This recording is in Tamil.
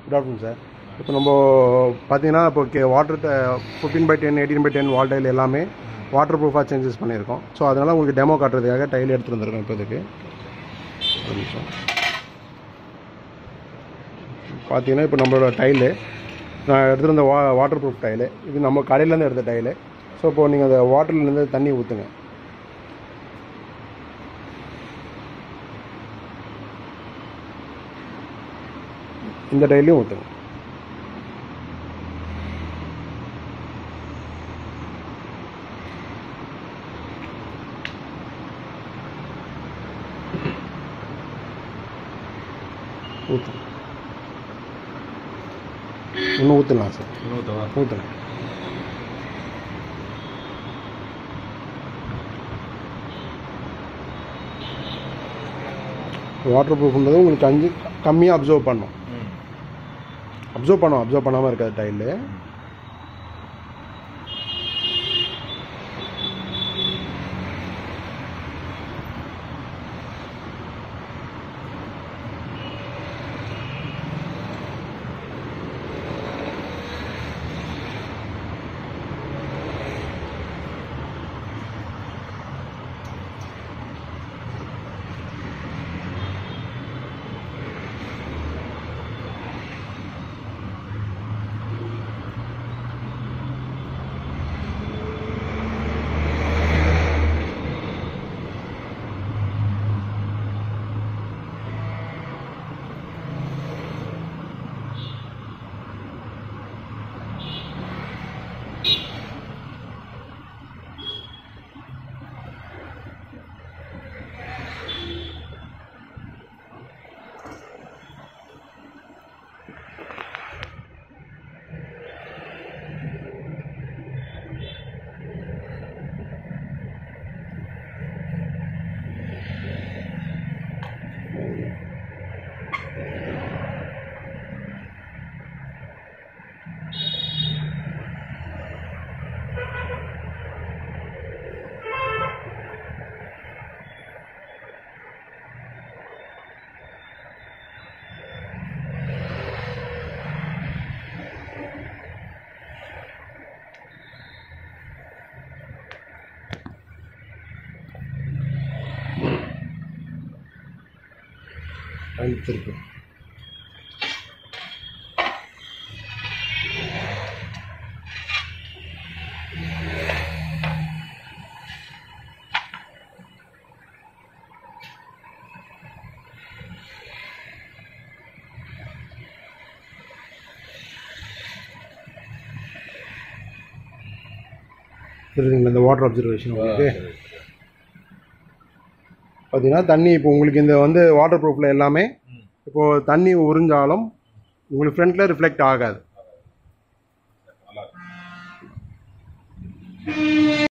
குட் ஆஃப்டர்நூன் சார் இப்போ நம்ம பார்த்தீங்கன்னா இப்போ கே water fifteen by ten eighteen by ten wall tile எல்லாமே வாட்டர் ப்ரூஃபாக சேஞ்சஸ் பண்ணியிருக்கோம் ஸோ அதனால் உங்களுக்கு டெமோ காட்டுறதுக்காக டைல் எடுத்துகிட்டு வந்திருக்கோம் இப்போதைக்கு ஒரு நிமிஷம் பார்த்தீங்கன்னா இப்போ நம்மளோட டைலு நான் எடுத்துகிட்டு வந்த வா வாட்டர் ப்ரூஃப் டைலு இது நம்ம கடையிலேருந்து எடுத்த டைலு ஸோ இப்போது நீங்கள் அந்த வாட்டர்லேருந்து தண்ணி ஊற்றுங்க இந்த டைலையும் ஊற்றுங்க ஊற்றுங்க இன்னும் ஊற்றலாம் சார் இன்னொருத்தவா ஊற்றலாம் வாட்டர் ப்ரூஃப்ன்றது உங்களுக்கு அஞ்சு கம்மியாக அப்சர்வ் பண்ணும் ம் அப்சர்வ் பண்ணும் அப்சர்வ் பண்ணாமல் இருக்காது டைலு டைல் திருப்பி தெரியுதுங்களா இந்த வாட்டர் அப்சர்வேஷன் உங்களுக்கு பார்த்தீங்கன்னா தண்ணி இப்போ உங்களுக்கு இந்த வந்து வாட்டர் ப்ரூஃபில் எல்லாமே இப்போது தண்ணி உறிஞ்சாலும் உங்களுக்கு ஃப்ரண்ட்டில் ரிஃப்ளெக்ட் ஆகாது